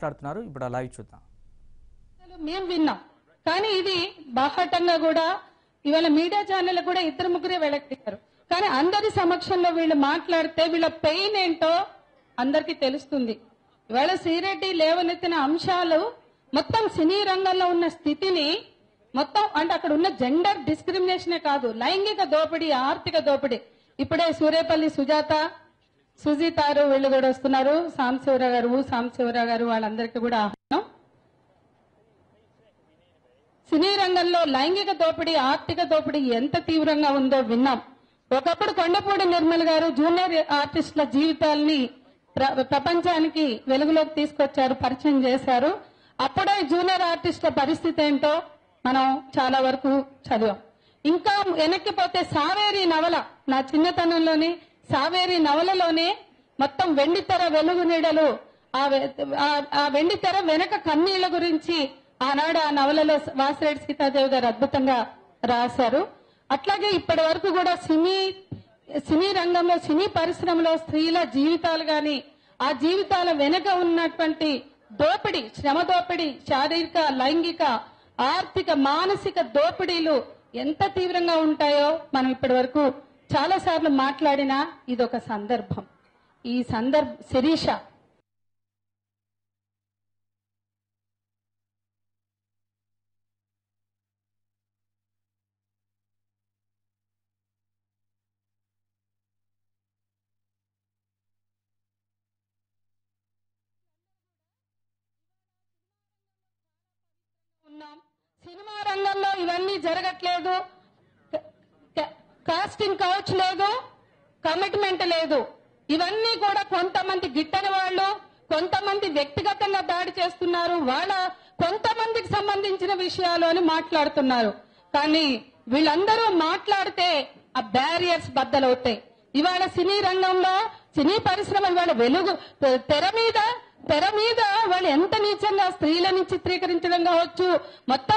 మాట్లాడుతున్నారు ఇప్పుడు ఆ లైవ్ చూద్దాం అసలు మేము విన్నాం కానీ ఇది బాహాటంగా కూడా ఇవాళ మీడియా ఛానల్ కూడా ఇద్దరు ముగ్గురే వెలక్కారు కానీ అందరి సమక్షంలో వీళ్ళు మాట్లాడితే వీళ్ళ పెయిన్ ఏంటో అందరికీ తెలుస్తుంది ఇవాళ శ్రీరెడ్డి లేవనెత్తిన అంశాలు మొత్తం సినీ రంగంలో ఉన్న స్థితిని మొత్తం అంటే అక్కడ ఉన్న జెండర్ డిస్క్రిమినేషనే కాదు లైంగిక దోపిడీ ఆర్థిక దోపిడీ ఇప్పుడే సూర్యపల్లి సుజాత సుజీతారు వీళ్ళు కూడా వస్తున్నారు సాంశివరావు గారు సాంశివరావు గారు వాళ్ళందరికీ కూడా ఆహ్వానం సినీ రంగంలో లైంగిక దోపిడీ ఆర్థిక దోపిడీ ఎంత తీవ్రంగా ఉందో విన్నాం ఒకప్పుడు కొండపూడి నిర్మల్ గారు జూనియర్ ఆర్టిస్టుల జీవితాల్ని ప్ర- ప్రపంచానికి వెలుగులోకి తీసుకొచ్చారు పరిచయం చేశారు అప్పుడే జూనియర్ ఆర్టిస్టుల పరిస్థితి ఏంటో మనం చాలా వరకు చదివాం ఇంకా వెనక్కి పోతే సావేరి నవల నా చిన్నతనంలోని సావేరి నవలలోనే మొత్తం వెండితెర వెలుగు నీడలు ఆ వె- ఆ- ఆ వెండితెర వెనక కన్నీళ్ల గురించి ఆనాడు ఆ నవలలో వాసిరెడ్డి సీతాదేవి గారు అద్భుతంగా రాశారు అట్లాగే ఇప్పటి వరకు కూడా సినీ సినీ రంగంలో సినీ పరిశ్రమలో స్త్రీల జీవితాలు గాని ఆ జీవితాల వెనుక ఉన్నటువంటి దోపిడీ శ్రమ దోపిడీ శారీరక లైంగిక ఆర్థిక మానసిక దోపిడీలు ఎంత తీవ్రంగా ఉంటాయో మనం ఇప్పటి వరకు చాలా సార్లు మాట్లాడినా ఇదొక సందర్భం ఈ సందర్భ శిరీష ఉన్నాం సినిమా రంగంలో ఇవన్నీ జరగట్లేదు క- క- కాస్టింగ్ కౌచ్ లేదు కమిట్మెంట్ లేదు ఇవన్నీ కూడా కొంతమంది గిట్టని వాళ్ళు కొంతమంది వ్యక్తిగతంగా దాడి చేస్తున్నారు వాళ్ళ కొంతమందికి సంబంధించిన విషయాలు అని మాట్లాడుతున్నారు కానీ వీళ్ళందరూ మాట్లాడితే ఆ బ్యారియర్స్ బద్దలవుతాయి ఇవాళ సినీ రంగంలో సినీ పరిశ్రమ ఇవాళ వెలుగు తెర మీద తెర మీద వాళ్ళు ఎంత నీచంగా స్త్రీలని చిత్రీకరించడం కావచ్చు మొత్తం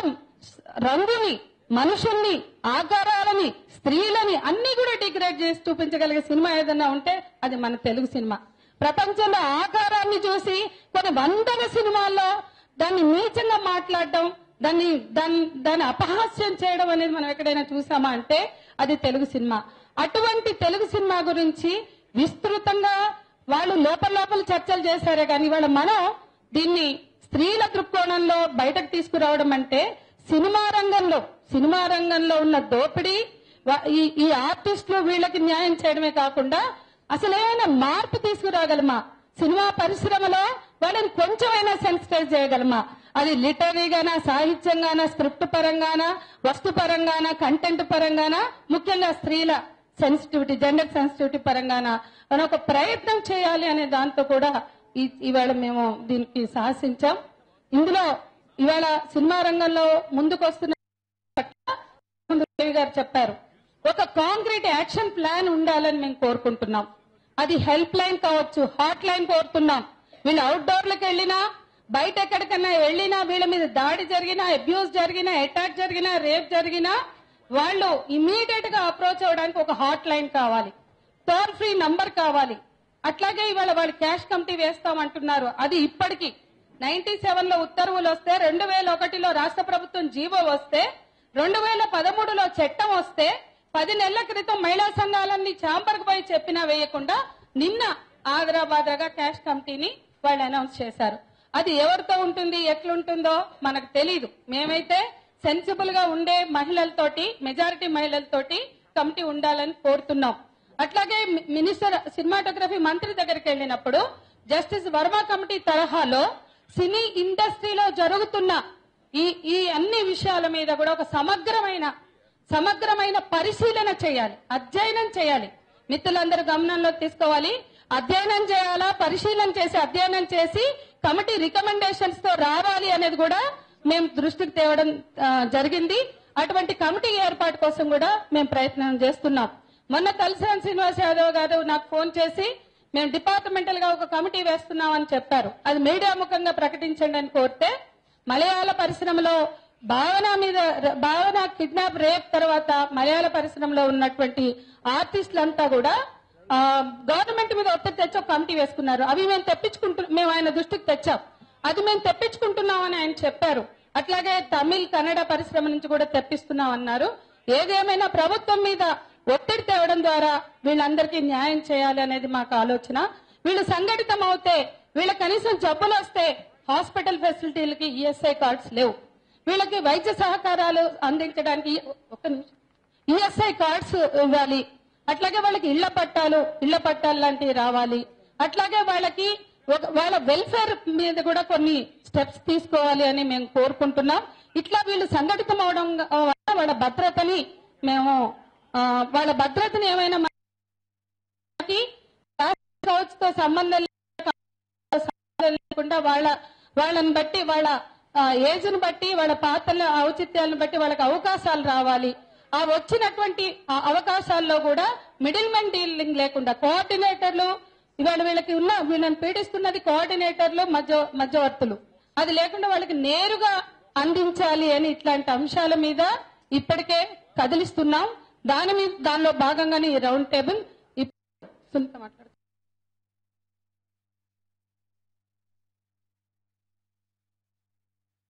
రంగుని మనుషుల్ని ఆకారాలని స్త్రీలని అన్ని కూడా డిగ్రేడ్ చేసి చూపించగలిగే సినిమా ఏదన్నా ఉంటే అది మన తెలుగు సినిమా ప్రపంచంలో ఆకారాన్ని చూసి కొన్ని వందల సినిమాల్లో దాన్ని నీచంగా మాట్లాడడం దాన్ని దాన్ని దాన్ని అపహాస్యం చేయడం అనేది మనం ఎక్కడైనా చూసామా అంటే అది తెలుగు సినిమా అటువంటి తెలుగు సినిమా గురించి విస్తృతంగా వాళ్ళు లోపల లోపల చర్చలు చేశారే కానీ ఇవాళ మనం దీన్ని స్త్రీల దృక్కోణంలో బయటకు తీసుకురావడం అంటే సినిమా రంగంలో సినిమా రంగంలో ఉన్న దోపిడీ వా- ఈ ఈ ఆర్టిస్టులు వీళ్ళకి న్యాయం చేయడమే కాకుండా అసలు ఏమైనా మార్పు తీసుకురాగలమా సినిమా పరిశ్రమలో వాళ్ళని కొంచెమైనా సెన్సిటైజ్ చేయగలమా అది లిటరీగానా సాహిత్యంగానా స్క్రిప్ట్ పరంగానా వస్తు పరంగానా కంటెంట్ పరంగానా ముఖ్యంగా స్త్రీల సెన్సిటివిటీ జెండర్ సెన్సిటివిటీ పరంగానా మనం ఒక ప్రయత్నం చేయాలి అనే దాంతో కూడా ఈ- ఇవాళ మేము దీనికి సాహసించాం ఇందులో ఇవాళ సినిమా రంగంలో ముందుకు వస్తున్న పట్ల ముందు దేవి గారు చెప్పారు ఒక కాంక్రీట్ యాక్షన్ ప్లాన్ ఉండాలని మేము కోరుకుంటున్నాం అది హెల్ప్ లైన్ కావచ్చు హాట్ లైన్ కోరుతున్నాం వీళ్ళు అవుట్డోర్లకు వెళ్ళినా బయట ఎక్కడికైనా వెళ్ళినా వీళ్ళ మీద దాడి జరిగినా అబ్యూస్ జరిగినా అటాక్ జరిగినా రేప్ జరిగినా వాళ్ళు ఇమీడియట్ గా అప్రోచ్ అవ్వడానికి ఒక హాట్ లైన్ కావాలి టోల్ ఫ్రీ నంబర్ కావాలి అట్లాగే ఇవాళ వాళ్ళు క్యాష్ కమిటీ వేస్తామంటున్నారు అది ఇప్పటికి నైన్టీ సెవెన్ లో ఉత్తర్వులు వస్తే రెండు వేల ఒకటిలో రాష్ట్ర ప్రభుత్వం జీవో వస్తే రెండు వేల పదమూడులో చట్టం వస్తే పది నెలల క్రితం మహిళా సంఘాలన్నీ చాంబర్కు పోయి చెప్పినా వేయకుండా నిన్న ఆదరాబాద్గా క్యాష్ కమిటీని వాళ్ళు అనౌన్స్ చేశారు అది ఎవరితో ఉంటుంది ఎట్లుంటుందో మనకు తెలియదు మేమైతే సెన్సిబుల్ గా ఉండే మహిళలతోటి మెజారిటీ మహిళలతోటి కమిటీ ఉండాలని కోరుతున్నాం అట్లాగే మి- మినిస్టర్ సినిమాటోగ్రఫీ మంత్రి దగ్గరికి వెళ్ళినప్పుడు జస్టిస్ వర్మ కమిటీ తరహాలో సినీ ఇండస్ట్రీలో జరుగుతున్న ఈ ఈ అన్ని విషయాల మీద కూడా ఒక సమగ్రమైన సమగ్రమైన పరిశీలన చేయాలి అధ్యయనం చేయాలి మిత్రులందరూ గమనంలోకి తీసుకోవాలి అధ్యయనం చేయాలా పరిశీలన చేసి అధ్యయనం చేసి కమిటీ రికమెండేషన్స్ తో రావాలి అనేది కూడా మేము దృష్టికి తేవడం ఆ, జరిగింది అటువంటి కమిటీ ఏర్పాటు కోసం కూడా మేము ప్రయత్నం చేస్తున్నాం మొన్న తలసాని శ్రీనివాస్ యాదవ్ గారు నాకు ఫోన్ చేసి మేము డిపార్ట్మెంటల్ గా ఒక కమిటీ వేస్తున్నాం అని చెప్పారు అది మీడియా ముఖంగా ప్రకటించండి అని కోరితే మలయాళ పరిశ్రమలో భావన మీద భావన కిడ్నాప్ రేప్ తర్వాత మలయాళ పరిశ్రమలో ఉన్నటువంటి ఆర్టిస్టులంతా కూడా ఆ, గవర్నమెంట్ మీద ఒత్తిడి తెచ్చి ఒక కమిటీ వేసుకున్నారు అవి మేము తెప్పించుకుంటు మేము ఆయన దృష్టికి తెచ్చాం అది మేము తెప్పించుకుంటున్నామని ఆయన చెప్పారు అట్లాగే తమిళ్ కన్నడ పరిశ్రమ నుంచి కూడా తెప్పిస్తున్నాం అన్నారు ఏదేమైనా ప్రభుత్వం మీద ఒత్తిడి తేవడం ద్వారా వీళ్ళందరికీ న్యాయం చేయాలి అనేది మాకు ఆలోచన వీళ్ళు సంఘటితం అవుతే వీళ్ళ కనీసం జబ్బులు వస్తే హాస్పిటల్ ఫెసిలిటీలకి ఈఎస్ఐ కార్డ్స్ లేవు వీళ్ళకి వైద్య సహకారాలు అందించడానికి ఒక నిమిషం ఈఎస్ఐ కార్డ్స్ ఇవ్వాలి అట్లాగే వాళ్ళకి ఇళ్ల పట్టాలు ఇళ్ల పట్టాలు లాంటివి రావాలి అట్లాగే వాళ్ళకి ఒక- వాళ్ళ వెల్ఫేర్ మీద కూడా కొన్ని స్టెప్స్ తీసుకోవాలి అని మేము కోరుకుంటున్నాం ఇట్లా వీళ్ళు సంఘటితం అవడం వల్ల వాళ్ళ భద్రతని మేము ఆ, వాళ్ళ భద్రతని ఏమైనా మనకి కౌచ్ తో సంబంధం లేకుండా వాళ్ళ వాళ్ళని బట్టి వాళ్ళ ఏజ్ ని బట్టి వాళ్ళ పాత్రల ఔచిత్యాలను బట్టి వాళ్ళకి అవకాశాలు రావాలి ఆ వచ్చినటువంటి ఆ అవకాశాల్లో కూడా మిడిల్ మెన్ డీలింగ్ లేకుండా కోఆర్డినేటర్లు ఇవాళ వీళ్ళకి ఉన్న వీళ్ళని పీడిస్తున్నది కోఆర్డినేటర్లు మధ్య మధ్యవర్తులు అది లేకుండా వాళ్ళకి నేరుగా అందించాలి అని ఇట్లాంటి అంశాల మీద ఇప్పటికే కదిలిస్తున్నాం దాని మీద దానిలో భాగంగానే ఈ రౌండ్ టేబుల్ ఇప్పుడు సునీత మాట్లాడుతుంది